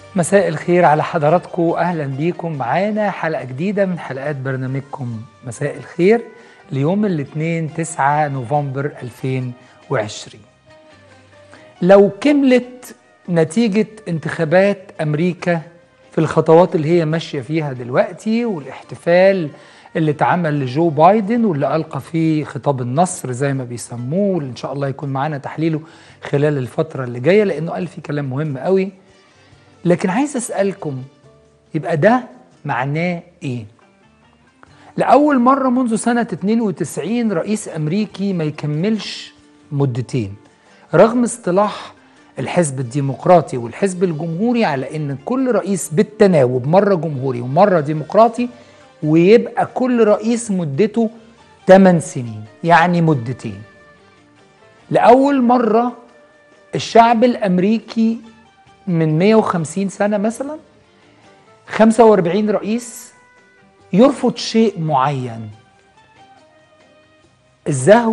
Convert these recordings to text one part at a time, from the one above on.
مساء الخير على حضراتكم اهلا بيكم معانا حلقه جديده من حلقات برنامجكم مساء الخير ليوم الاثنين 9 نوفمبر 2020 لو كملت نتيجه انتخابات امريكا في الخطوات اللي هي ماشيه فيها دلوقتي والاحتفال اللي اتعمل لجو بايدن واللي القى فيه خطاب النصر زي ما بيسموه واللي ان شاء الله يكون معانا تحليله خلال الفتره اللي جايه لانه قال فيه كلام مهم قوي لكن عايز اسالكم يبقى ده معناه ايه لاول مره منذ سنه 92 رئيس امريكي ما يكملش مدتين رغم اصطلاح الحزب الديمقراطي والحزب الجمهوري على ان كل رئيس بالتناوب مره جمهوري ومره ديمقراطي ويبقى كل رئيس مدته 8 سنين يعني مدتين لاول مره الشعب الامريكي من 150 سنة مثلا 45 رئيس يرفض شيء معين الزهو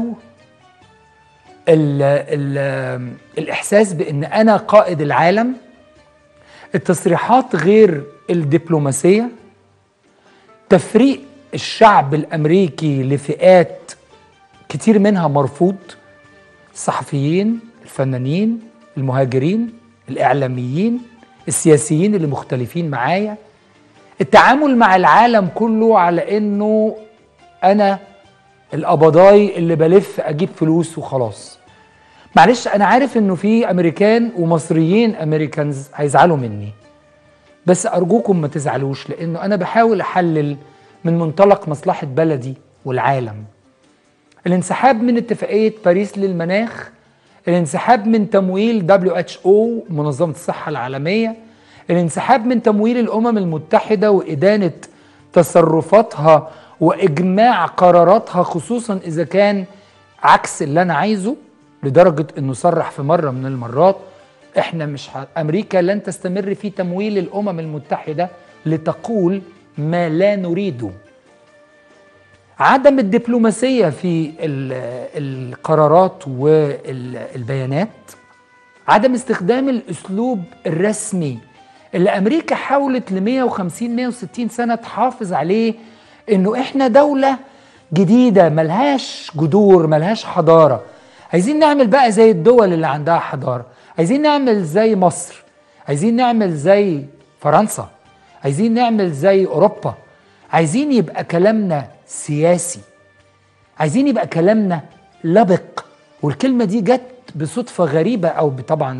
ال ال الإحساس بأن أنا قائد العالم التصريحات غير الدبلوماسية تفريق الشعب الأمريكي لفئات كتير منها مرفوض الصحفيين الفنانين المهاجرين الإعلاميين السياسيين اللي مختلفين معايا التعامل مع العالم كله على إنه أنا القبضاي اللي بلف أجيب فلوس وخلاص معلش أنا عارف إنه في أمريكان ومصريين أمريكانز هيزعلوا مني بس أرجوكم ما تزعلوش لأنه أنا بحاول أحلل من منطلق مصلحة بلدي والعالم الانسحاب من اتفاقية باريس للمناخ الانسحاب من تمويل WHO منظمة الصحة العالمية الانسحاب من تمويل الأمم المتحدة وإدانة تصرفاتها وإجماع قراراتها خصوصا إذا كان عكس اللي أنا عايزه لدرجة أنه صرح في مرة من المرات إحنا مش ح... أمريكا لن تستمر في تمويل الأمم المتحدة لتقول ما لا نريده عدم الدبلوماسية في القرارات والبيانات عدم استخدام الأسلوب الرسمي اللي أمريكا حاولت ل 150 160 سنة تحافظ عليه إنه إحنا دولة جديدة ملهاش جذور ملهاش حضارة عايزين نعمل بقى زي الدول اللي عندها حضارة عايزين نعمل زي مصر عايزين نعمل زي فرنسا عايزين نعمل زي أوروبا عايزين يبقى كلامنا سياسي عايزين يبقى كلامنا لبق والكلمة دي جت بصدفة غريبة أو طبعا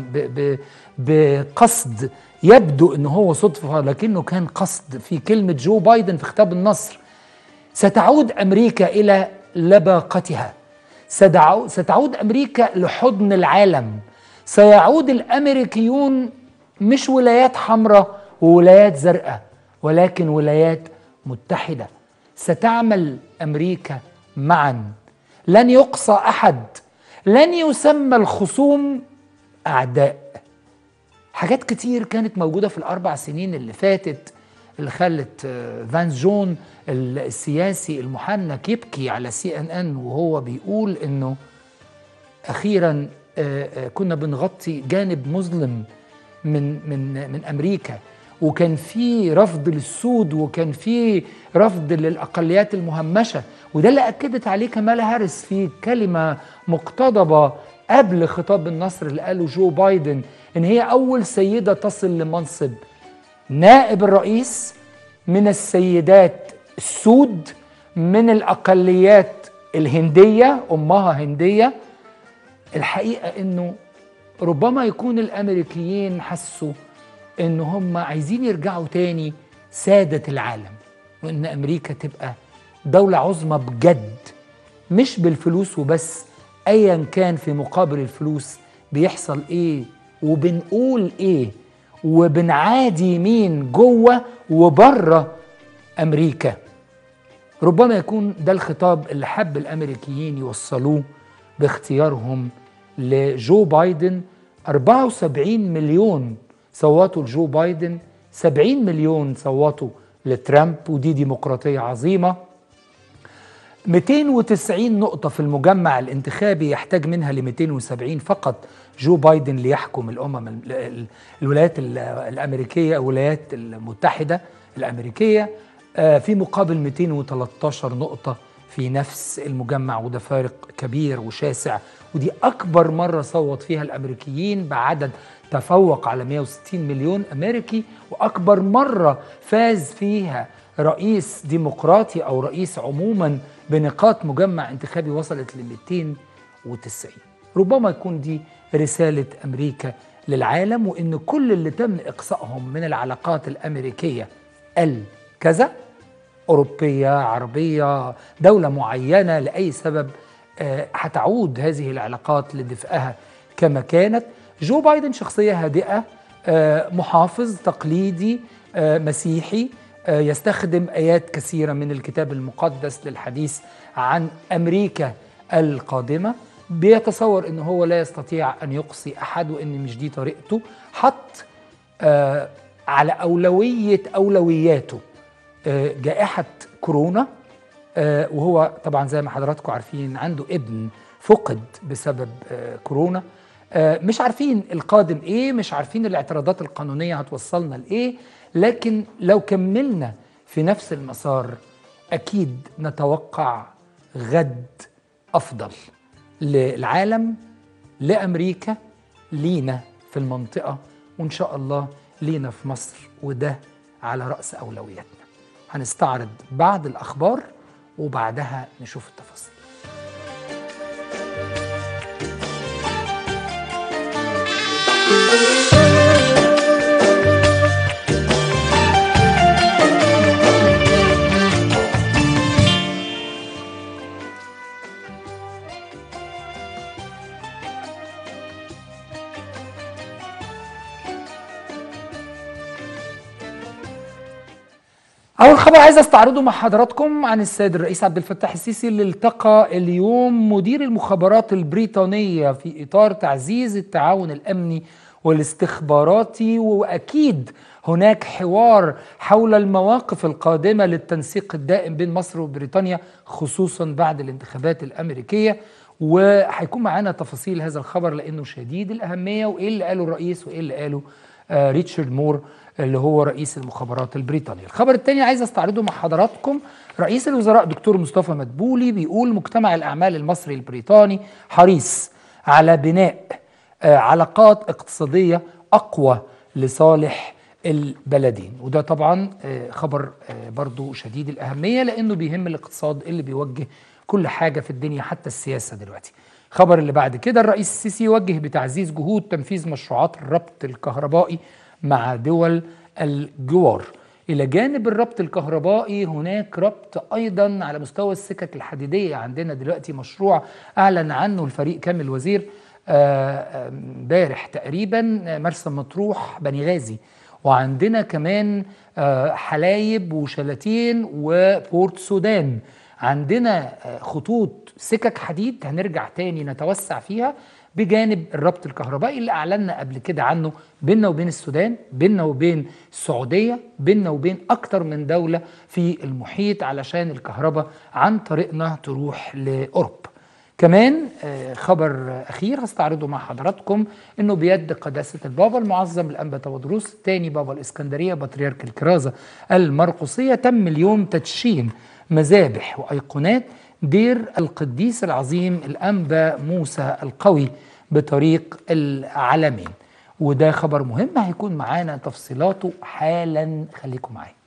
بقصد يبدو أنه هو صدفة لكنه كان قصد في كلمة جو بايدن في خطاب النصر ستعود أمريكا إلى لباقتها ستعود أمريكا لحضن العالم سيعود الأمريكيون مش ولايات حمراء وولايات زرقاء ولكن ولايات متحده ستعمل امريكا معا لن يقصى احد لن يسمى الخصوم اعداء حاجات كتير كانت موجوده في الاربع سنين اللي فاتت اللي خلت فانس جون السياسي المحنك يبكي على سي ان ان وهو بيقول انه اخيرا كنا بنغطي جانب مظلم من من من امريكا وكان في رفض للسود وكان في رفض للاقليات المهمشه وده اللي اكدت عليه كمالا هاريس في كلمه مقتضبه قبل خطاب النصر اللي قاله جو بايدن ان هي اول سيده تصل لمنصب نائب الرئيس من السيدات السود من الاقليات الهنديه امها هنديه الحقيقه انه ربما يكون الامريكيين حسوا ان هم عايزين يرجعوا تاني سادة العالم وان امريكا تبقى دولة عظمى بجد مش بالفلوس وبس ايا كان في مقابل الفلوس بيحصل ايه وبنقول ايه وبنعادي مين جوه وبره امريكا ربما يكون ده الخطاب اللي حب الامريكيين يوصلوه باختيارهم لجو بايدن 74 مليون صوتوا لجو بايدن 70 مليون صوتوا لترامب ودي ديمقراطية عظيمة 290 نقطة في المجمع الانتخابي يحتاج منها ل 270 فقط جو بايدن ليحكم الأمم ال- ال- الولايات ال- الأمريكية الولايات المتحدة الأمريكية آه، في مقابل 213 نقطة في نفس المجمع وده فارق كبير وشاسع ودي أكبر مرة صوت فيها الأمريكيين بعدد تفوق على 160 مليون أمريكي وأكبر مرة فاز فيها رئيس ديمقراطي أو رئيس عموما بنقاط مجمع انتخابي وصلت ل 290 ربما يكون دي رسالة أمريكا للعالم وإن كل اللي تم إقصائهم من العلاقات الأمريكية الكذا أوروبية عربية دولة معينة لأي سبب آه، هتعود هذه العلاقات لدفئها كما كانت جو بايدن شخصية هادئة آه، محافظ تقليدي آه، مسيحي آه، يستخدم آيات كثيرة من الكتاب المقدس للحديث عن أمريكا القادمة بيتصور أنه هو لا يستطيع أن يقصي أحد وأن مش دي طريقته حط آه، على أولوية أولوياته آه، جائحة كورونا آه، وهو طبعا زي ما حضراتكم عارفين عنده ابن فقد بسبب آه، كورونا آه، مش عارفين القادم ايه مش عارفين الاعتراضات القانونية هتوصلنا لايه لكن لو كملنا في نفس المسار اكيد نتوقع غد افضل للعالم لامريكا لينا في المنطقة وان شاء الله لينا في مصر وده على رأس اولوياتنا هنستعرض بعض الاخبار وبعدها نشوف التفاصيل أول خبر عايز استعرضه مع حضراتكم عن السيد الرئيس عبد الفتاح السيسي اللي التقى اليوم مدير المخابرات البريطانية في إطار تعزيز التعاون الأمني والاستخباراتي وأكيد هناك حوار حول المواقف القادمة للتنسيق الدائم بين مصر وبريطانيا خصوصا بعد الانتخابات الأمريكية وهيكون معانا تفاصيل هذا الخبر لأنه شديد الأهمية وإيه اللي قاله الرئيس وإيه اللي قاله آه ريتشارد مور اللي هو رئيس المخابرات البريطانية الخبر الثاني عايز استعرضه مع حضراتكم رئيس الوزراء دكتور مصطفى مدبولي بيقول مجتمع الأعمال المصري البريطاني حريص على بناء آه علاقات اقتصادية أقوى لصالح البلدين وده طبعا آه خبر آه برضو شديد الأهمية لأنه بيهم الاقتصاد اللي بيوجه كل حاجة في الدنيا حتى السياسة دلوقتي خبر اللي بعد كده الرئيس السيسي يوجه بتعزيز جهود تنفيذ مشروعات الربط الكهربائي مع دول الجوار إلى جانب الربط الكهربائي هناك ربط أيضا على مستوى السكك الحديدية عندنا دلوقتي مشروع أعلن عنه الفريق كامل وزير امبارح تقريبا مرسى مطروح بني غازي وعندنا كمان حلايب وشلاتين وبورت سودان عندنا خطوط سكك حديد هنرجع تاني نتوسع فيها بجانب الربط الكهربائي اللي اعلنا قبل كده عنه بيننا وبين السودان بيننا وبين السعوديه بيننا وبين اكتر من دوله في المحيط علشان الكهرباء عن طريقنا تروح لاوروبا كمان خبر اخير هستعرضه مع حضراتكم انه بيد قداسه البابا المعظم الانبا تودروس الثاني بابا الاسكندريه بطريرك الكرازه المرقسيه تم اليوم تدشين مذابح وايقونات دير القديس العظيم الأنبا موسى القوي بطريق العالمين وده خبر مهم هيكون معانا تفصيلاته حالا خليكم معايا